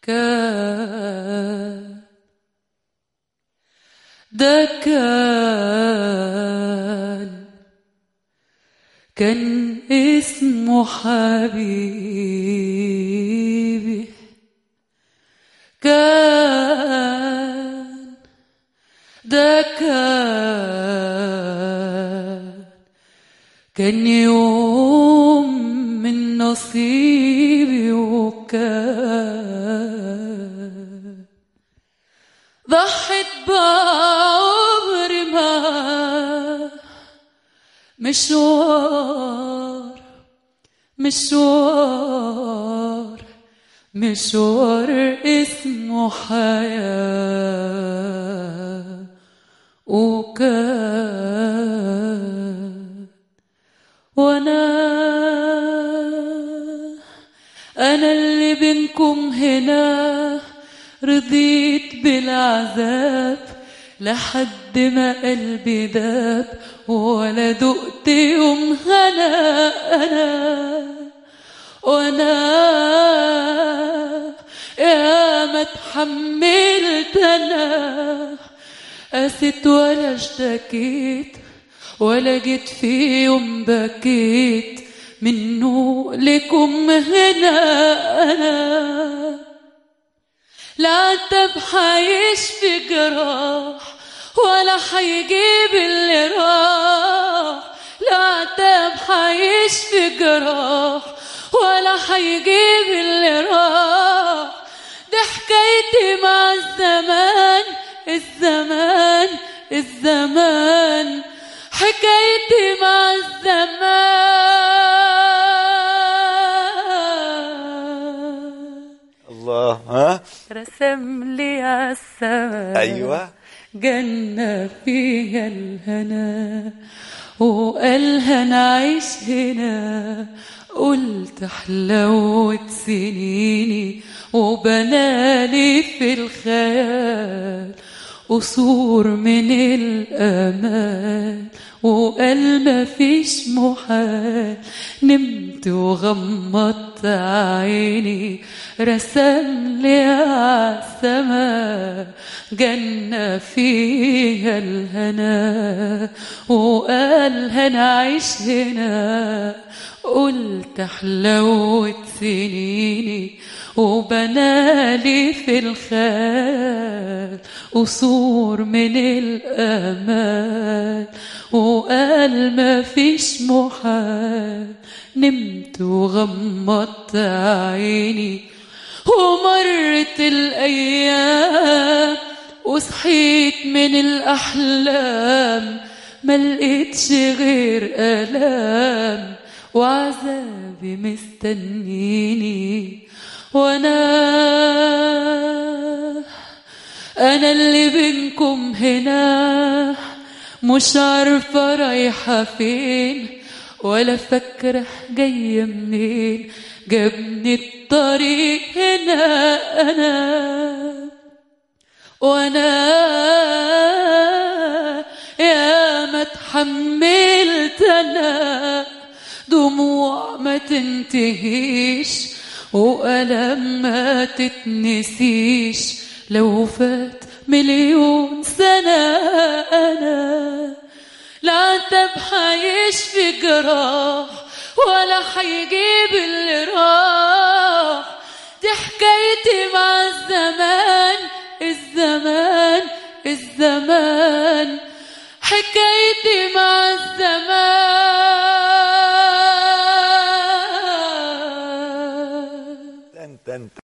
كان ده كان كان اسمه حبيبي كان ده كان كان يوم من نصيبي وكان ضحت بعمري ما مشوار مشوار مشوار اسمه حياة وكان وانا انا اللي بينكم هنا رضيت بالعذاب لحد ما قلبي داب ولا دقت يوم هنا انا وانا يا ما اتحملت انا قست ولا اشتكيت ولا جيت في يوم بكيت منه لكم هنا انا لا تب حيشفي جراح ولا حيجيب اللي راح لا تب حيشفي جراح ولا حيجيب اللي راح دي حكايتي مع الزمان الزمان الزمان حكايتي مع الزمان الله ها رسم لي عالسما ايوه جنة فيها الهنا وقالها نعيش هنا قلت حلوت سنيني وبنالي في الخيال قصور من الأمان وقال مفيش محال نمت وغمضت عيني رسم لي عالسما جنة فيها الهنا وقال هنعيش هنا قلت حلوت سنيني وبنالي في الخيال قصور من الأمان وقال ما فيش محال نمت وغمضت عيني ومرت الأيام وصحيت من الأحلام ما لقيتش غير آلام وعذابي مستنيني وانا انا اللي بينكم هنا مش عارفة رايحة فين ولا فاكرة جاية منين جابني الطريق هنا انا وانا يا ما اتحملت انا دموع ما تنتهيش وألم ما تتنسيش لو فات مليون سنة أنا لا تب حيشفي جراح ولا حيجيب اللي راح دي حكايتي مع الزمان الزمان الزمان حكايتي مع الزمان انت انت